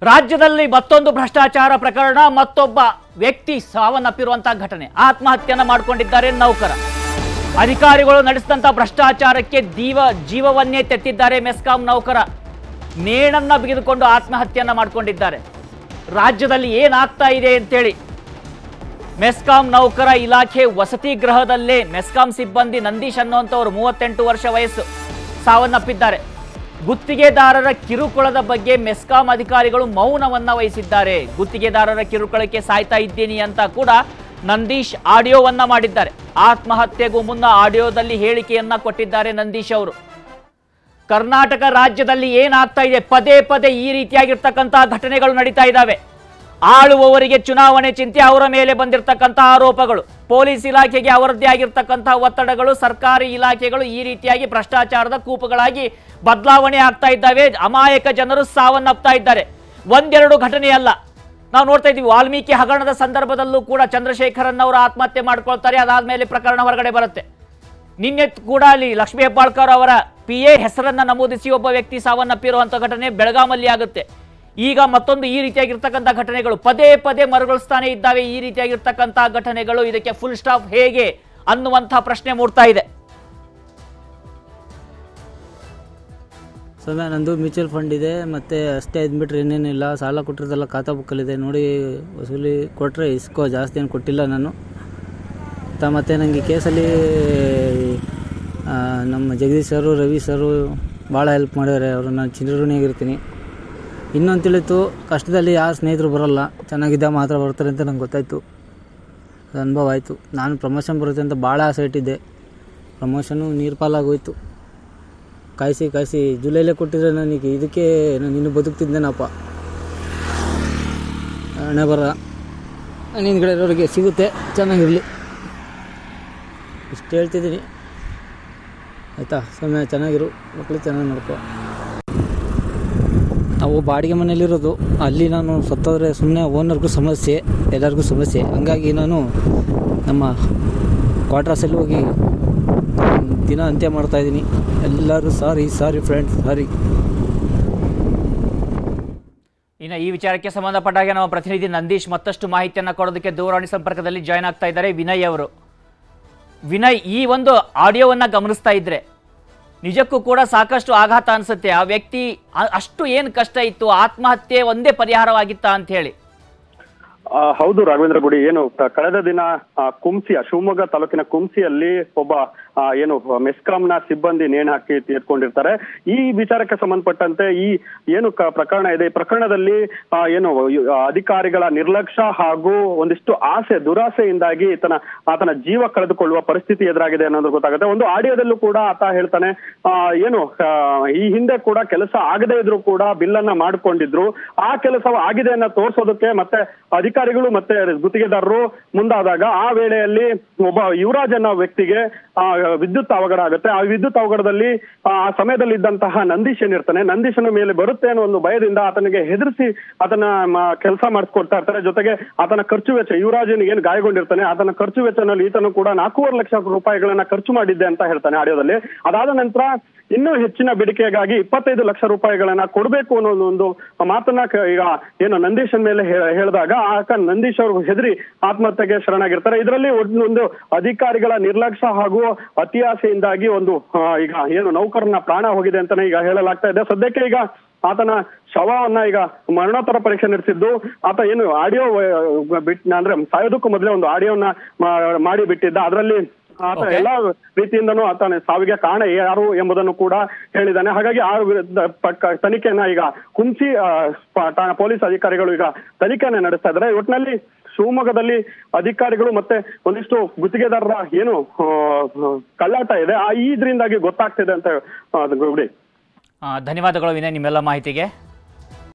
ರಾಜ್ಯದಲ್ಲಿ ಮತ್ತೊಂದು ಭ್ರಷ್ಟಾಚಾರ ಪ್ರಕರಣ ಮತ್ತೊಬ್ಬ ವ್ಯಕ್ತಿ ಸಾವನ್ನಪ್ಪಿರುವಂತಹ ಘಟನೆ ಆತ್ಮಹತ್ಯೆಯನ್ನ ಮಾಡಿಕೊಂಡಿದ್ದಾರೆ ನೌಕರ ಅಧಿಕಾರಿಗಳು ನಡೆಸಿದಂತ ಭ್ರಷ್ಟಾಚಾರಕ್ಕೆ ದೀವ ಜೀವವನ್ನೇ ತೆತ್ತಿದ್ದಾರೆ ಮೆಸ್ಕಾಂ ನೌಕರ ನೇಣನ್ನ ಬಿಗಿದುಕೊಂಡು ಆತ್ಮಹತ್ಯೆಯನ್ನ ಮಾಡಿಕೊಂಡಿದ್ದಾರೆ ರಾಜ್ಯದಲ್ಲಿ ಏನಾಗ್ತಾ ಇದೆ ಅಂತೇಳಿ ಮೆಸ್ಕಾಂ ನೌಕರ ಇಲಾಖೆ ವಸತಿ ಗೃಹದಲ್ಲೇ ಮೆಸ್ಕಾಂ ಸಿಬ್ಬಂದಿ ನಂದೀಶ್ ಅನ್ನುವಂಥವ್ರು ಮೂವತ್ತೆಂಟು ವರ್ಷ ವಯಸ್ಸು ಸಾವನ್ನಪ್ಪಿದ್ದಾರೆ ಗುತ್ತಿಗೆದಾರರ ಕಿರುಕುಳದ ಬಗ್ಗೆ ಮೆಸ್ಕಾಂ ಅಧಿಕಾರಿಗಳು ಮೌನವನ್ನ ವಹಿಸಿದ್ದಾರೆ ಗುತ್ತಿಗೆದಾರರ ಕಿರುಕುಳಕ್ಕೆ ಸಾಯ್ತಾ ಇದ್ದೀನಿ ಅಂತ ಕೂಡ ನಂದೀಶ್ ಆಡಿಯೋವನ್ನ ಮಾಡಿದ್ದಾರೆ ಆತ್ಮಹತ್ಯೆಗೂ ಮುನ್ನ ಆಡಿಯೋದಲ್ಲಿ ಹೇಳಿಕೆಯನ್ನ ಕೊಟ್ಟಿದ್ದಾರೆ ನಂದೀಶ್ ಅವರು ಕರ್ನಾಟಕ ರಾಜ್ಯದಲ್ಲಿ ಏನಾಗ್ತಾ ಇದೆ ಪದೇ ಪದೇ ಈ ರೀತಿಯಾಗಿರ್ತಕ್ಕಂತಹ ಘಟನೆಗಳು ನಡೀತಾ ಇದ್ದಾವೆ ಆಳುವವರಿಗೆ ಚುನಾವಣೆ ಚಿಂತೆ ಅವರ ಮೇಲೆ ಬಂದಿರತಕ್ಕಂತಹ ಆರೋಪಗಳು ಪೊಲೀಸ್ ಇಲಾಖೆಗೆ ಅವರದ್ದೇ ಆಗಿರ್ತಕ್ಕಂತಹ ಒತ್ತಡಗಳು ಸರ್ಕಾರಿ ಇಲಾಖೆಗಳು ಈ ರೀತಿಯಾಗಿ ಭ್ರಷ್ಟಾಚಾರದ ಕೂಪುಗಳಾಗಿ ಬದಲಾವಣೆ ಆಗ್ತಾ ಇದ್ದಾವೆ ಅಮಾಯಕ ಜನರು ಸಾವನ್ನಪ್ತಾ ಇದ್ದಾರೆ ಒಂದೆರಡು ಘಟನೆ ಅಲ್ಲ ನಾವು ನೋಡ್ತಾ ಇದ್ದೀವಿ ವಾಲ್ಮೀಕಿ ಹಗರಣದ ಸಂದರ್ಭದಲ್ಲೂ ಕೂಡ ಚಂದ್ರಶೇಖರನ್ ಅವರು ಆತ್ಮಹತ್ಯೆ ಮಾಡ್ಕೊಳ್ತಾರೆ ಅದಾದ್ಮೇಲೆ ಪ್ರಕರಣ ಹೊರಗಡೆ ಬರುತ್ತೆ ನಿನ್ನೆ ಕೂಡ ಅಲ್ಲಿ ಲಕ್ಷ್ಮೀ ಹೆಬ್ಬಾಳ್ಕರ್ ಅವರ ಪಿ ಎ ಹೆಸರನ್ನ ನಮೂದಿಸಿ ಒಬ್ಬ ವ್ಯಕ್ತಿ ಸಾವನ್ನಪ್ಪಿರುವಂಥ ಘಟನೆ ಬೆಳಗಾಮಲ್ಲಿ ಆಗುತ್ತೆ ಈಗ ಮತ್ತೊಂದು ಈ ರೀತಿಯಾಗಿರ್ತಕ್ಕಂಥ ಘಟನೆಗಳು ಪದೇ ಪದೇ ಮರುಗಳಿಸ್ತಾನೆ ಇದ್ದಾವೆ ಈ ರೀತಿಯಾಗಿರ್ತಕ್ಕಂಥ ಘಟನೆಗಳು ಇದಕ್ಕೆ ಫುಲ್ ಸ್ಟಾಪ್ ಹೇಗೆ ಅನ್ನುವಂಥ ಪ್ರಶ್ನೆ ಮೂಡ್ತಾ ಇದೆ ಸೌಮ್ಯ ನಂದು ಮ್ಯೂಚುವಲ್ ಫಂಡ್ ಇದೆ ಮತ್ತು ಅಷ್ಟೇ ಇದ್ಬಿಟ್ರೆ ಇನ್ನೇನಿಲ್ಲ ಸಾಲ ಕೊಟ್ಟಿರೋದೆಲ್ಲ ಖಾತಾ ಬುಕ್ಕಲ್ಲಿದೆ ನೋಡಿ ವಸೂಲಿ ಕೊಟ್ಟರೆ ಇಸ್ಕೋ ಜಾಸ್ತಿ ಏನು ಕೊಟ್ಟಿಲ್ಲ ನಾನು ತ ಮತ್ತು ನನಗೆ ಕೇಸಲ್ಲಿ ಆ, ನಮ್ಮ ಜಗದೀಶ್ ಸರು ರವಿ ಸರು ಭಾಳ ಹೆಲ್ಪ್ ಮಾಡಿದ್ದಾರೆ ಅವರು ನಾನು ಚಿರಋಣಿಯಾಗಿರ್ತೀನಿ ಇನ್ನೊಂದು ತಿಳಿತು ಕಷ್ಟದಲ್ಲಿ ಯಾರು ಸ್ನೇಹಿತರು ಬರೋಲ್ಲ ಚೆನ್ನಾಗಿದ್ದ ಮಾತ್ರ ಬರ್ತಾರೆ ಅಂತ ನಂಗೆ ಗೊತ್ತಾಯಿತು ಅದು ಅನುಭವ ಆಯಿತು ನಾನು ಪ್ರಮೋಷನ್ ಬರುತ್ತೆ ಅಂತ ಭಾಳ ಆಸೆ ಇಟ್ಟಿದ್ದೆ ಪ್ರಮೋಷನು ನೀರು ಪಾಲಾಗೋಯ್ತು ಕಾಯಿಸಿ ಕಾಯಿಸಿ ಜುಲೈಲೇ ಕೊಟ್ಟಿದ್ರೆ ನನಗೆ ಇದಕ್ಕೆ ನಾನು ಇನ್ನೂ ಬದುಕ್ತಿದ್ದೇನಪ್ಪ ಹಣೆ ಬರ ನಿನ್ನ ಇರೋರಿಗೆ ಸಿಗುತ್ತೆ ಚೆನ್ನಾಗಿರಲಿ ಇಷ್ಟು ಹೇಳ್ತಿದ್ದೀನಿ ಆಯಿತಾ ಸಮಯ ಚೆನ್ನಾಗಿರು ಮಕ್ಕಳು ಚೆನ್ನಾಗಿ ನೋಡ್ಕೊ ನಾವು ಬಾಡಿಗೆ ಮನೇಲಿರೋದು ಅಲ್ಲಿ ನಾನು ಸತ್ತೋದ್ರೆ ಸುಮ್ಮನೆ ಓನರ್ಗೂ ಸಮಸ್ಯೆ ಎಲ್ಲರಿಗೂ ಸಮಸ್ಯೆ ಹಂಗಾಗಿ ನಾನು ನಮ್ಮ ಕ್ವಾರ್ಟರ್ಸಲ್ಲಿ ಹೋಗಿ ದಿನ ಅಂತ್ಯ ಮಾಡ್ತಾಯಿದ್ದೀನಿ ಎಲ್ಲರೂ ಸಾರಿ ಸಾರಿ ಫ್ರೆಂಡ್ಸ್ ಸಾರಿ ಇನ್ನು ಈ ವಿಚಾರಕ್ಕೆ ಸಂಬಂಧಪಟ್ಟ ಹಾಗೆ ನಮ್ಮ ಪ್ರತಿನಿಧಿ ನಂದೀಶ್ ಮತ್ತಷ್ಟು ಮಾಹಿತಿಯನ್ನ ಕೊಡೋದಕ್ಕೆ ದೂರವಾಣಿ ಸಂಪರ್ಕದಲ್ಲಿ ಜಾಯ್ನ್ ಆಗ್ತಾ ಇದ್ದಾರೆ ವಿನಯ್ ಅವರು ವಿನಯ್ ಈ ಒಂದು ಆಡಿಯೋವನ್ನ ಗಮನಿಸ್ತಾ ಇದ್ರೆ ನಿಜಕ್ಕೂ ಕೂಡ ಸಾಕಷ್ಟು ಆಘಾತ ಅನ್ಸುತ್ತೆ ಆ ವ್ಯಕ್ತಿ ಅ- ಅಷ್ಟು ಏನು ಕಷ್ಟ ಇತ್ತು ಆತ್ಮಹತ್ಯೆ ಒಂದೇ ಪರಿಹಾರವಾಗಿತ್ತಾ ಅಂತ ಹೇಳಿ ಆ, ಹೌದು ರಾಘವೇಂದ್ರ ಗುಡಿ ಏನು ಕ- ಕಳೆದ ದಿನ ಆ, ಕುಂಸಿಯ ಶಿವಮೊಗ್ಗ ತಾಲೂಕಿನ ಕುಂಸಿಯಲ್ಲಿ ಒಬ್ಬ ಆ, ಏನು ಮೆಸ್ಕಾಂನ ಸಿಬ್ಬಂದಿ ನೇಣು ಹಾಕಿ ತೀರ್ಕೊಂಡಿರ್ತಾರೆ ಈ ವಿಚಾರಕ್ಕೆ ಸಂಬಂಧಪಟ್ಟಂತೆ ಈ ಏನು ಕ- ಪ್ರಕರಣ ಇದೆ ಈ ಪ್ರಕರಣದಲ್ಲಿ ಆ, ಏನು ಯು- ಆ, ಅಧಿಕಾರಿಗಳ ನಿರ್ಲಕ್ಷ್ಯ ಹಾಗೂ ಒಂದಿಷ್ಟು ಆಸೆ ದುರಾಸೆಯಿಂದಾಗಿ ಈತನ ಆತನ ಜೀವ ಕಳೆದುಕೊಳ್ಳುವ ಪರಿಸ್ಥಿತಿ ಎದುರಾಗಿದೆ ಅನ್ನೋದು ಗೊತ್ತಾಗುತ್ತೆ ಒಂದು ಆಡಿಯೋದಲ್ಲೂ ಕೂಡ ಆತ ಹೇಳ್ತಾನೆ ಆ, ಏನು ಆ, ಈ ಹಿಂದೆ ಕೂಡ ಕೆಲಸ ಆಗದೇ ಇದ್ರು ಕೂಡ ಬಿಲ್ ಅನ್ನ ಮಾಡ್ಕೊಂಡಿದ್ರು ಆ ಕೆಲಸ ಆಗಿದೆ ಅನ್ನೋ ತೋರ್ಸೋದಕ್ಕೆ ಮತ್ತೆ ಅಧಿಕಾರಿಗಳು ಮತ್ತೆ ಗುತ್ತಿಗೆದಾರರು ಮುಂದಾದಾಗ ಆ ವೇಳೆಯಲ್ಲಿ ಒಬ್ಬ ಯುವರಾಜ್ ಅನ್ನೋ ವ್ಯಕ್ತಿಗೆ ಆ, ವಿದ್ಯುತ್ ಅವಘಡ ಆಗುತ್ತೆ ಆ ವಿದ್ಯುತ್ ಅವಘಡದಲ್ಲಿ ಆ ಸಮಯದಲ್ಲಿ ಇದ್ದಂತಹ ನಂದೀಶ್ ಏನಿರ್ತಾನೆ ನಂದೀಶನ ಮೇಲೆ ಬರುತ್ತೆ ಅನ್ನೋ ಒಂದು ಭಯದಿಂದ ಆತನಿಗೆ ಹೆದರಿಸಿ ಆತನ ಕೆಲಸ ಮಾಡಿಸ್ಕೊಡ್ತಾ ಇರ್ತಾರೆ ಜೊತೆಗೆ ಆತನ ಖರ್ಚು ವೆಚ್ಚ ಯುವರಾಜನಿಗೆ ಏನು ಗಾಯಗೊಂಡಿರ್ತಾನೆ ಆತನ ಖರ್ಚು ವೆಚ್ಚನಲ್ಲಿ ಈತನು ಕೂಡ ನಾಲ್ಕೂವರೆ ಲಕ್ಷ ರೂಪಾಯಿಗಳನ್ನ ಖರ್ಚು ಮಾಡಿದ್ದೆ ಅಂತ ಹೇಳ್ತಾನೆ ಆಡಿಯೋದಲ್ಲಿ ಅದಾದ ನಂತರ ಇನ್ನೂ ಹೆಚ್ಚಿನ ಬೇಡಿಕೆಗಾಗಿ ಇಪ್ಪತ್ತೈದು ಲಕ್ಷ ರೂಪಾಯಿಗಳನ್ನ ಕೊಡಬೇಕು ಅನ್ನೋ ಒಂದು ಮಾತನ್ನ ಕ- ಈಗ ಏನು ನಂದೀಶನ್ ಮೇಲೆ ಹೇ- ಹೇಳಿದಾಗ ಆಕ ನಂದೀಶ್ ಅವರು ಹೆದರಿ ಆತ್ಮಹತ್ಯೆಗೆ ಶರಣಾಗಿರ್ತಾರೆ ಇದರಲ್ಲಿ ಒಂದು ಅಧಿಕಾರಿಗಳ ನಿರ್ಲಕ್ಷ್ಯ ಹಾಗೂ ಅತಿ ಆಸೆಯಿಂದಾಗಿ ಒಂದು ಆ, ಈಗ ಏನು ನೌಕರನ ಪ್ರಾಣ ಹೋಗಿದೆ ಅಂತಾನೆ ಈಗ ಹೇಳಲಾಗ್ತಾ ಇದೆ ಸದ್ಯಕ್ಕೆ ಈಗ ಆತನ ಶವವನ್ನ ಈಗ ಮರಣೋತ್ತರ ಪರೀಕ್ಷೆ ನಡೆಸಿದ್ದು ಆತ ಏನು ಆಡಿಯೋ ಬಿಟ್ ಅಂದ್ರೆ ಸಾಯೋದಕ್ಕೂ ಮೊದಲೇ ಒಂದು ಆಡಿಯೋನ ಮಾಡಿ ಬಿಟ್ಟಿದ್ದ ಅದರಲ್ಲಿ ಆತ Okay. ಎಲ್ಲಾ ರೀತಿಯಿಂದನೂ ಆತನ ಸಾವಿಗೆ ಕಾರಣ ಯಾರು ಎಂಬುದನ್ನು ಕೂಡ ಹೇಳಿದ್ದಾನೆ ಹಾಗಾಗಿ ಆ ವಿರುದ್ಧ ಪಕ್ಕ ತನಿಖೆಯನ್ನ ಈಗ ಕುಂಸಿ ಆ, ಪ- ಠಾಣಾ ಪೊಲೀಸ್ ಅಧಿಕಾರಿಗಳು ಈಗ ತನಿಖೆಯನ್ನ ನಡೆಸ್ತಾ ಇದ್ದಾರೆ ಒಟ್ಟಿನಲ್ಲಿ ಶಿವಮೊಗ್ಗದಲ್ಲಿ ಅಧಿಕಾರಿಗಳು ಮತ್ತೆ ಒಂದಿಷ್ಟು ಗುತ್ತಿಗೆದಾರರ ಏನು ಆ, ಕಳ್ಳಾಟ ಇದೆ ಆ ಇದರಿಂದಾಗಿ ಗೊತ್ತಾಗ್ತಿದೆ ಅಂತ ಆ, ಗುಡಿ ಆ, ಧನ್ಯವಾದಗಳು ವಿನಯ್ ನಿಮ್ಮೆಲ್ಲ ಮಾಹಿತಿಗೆ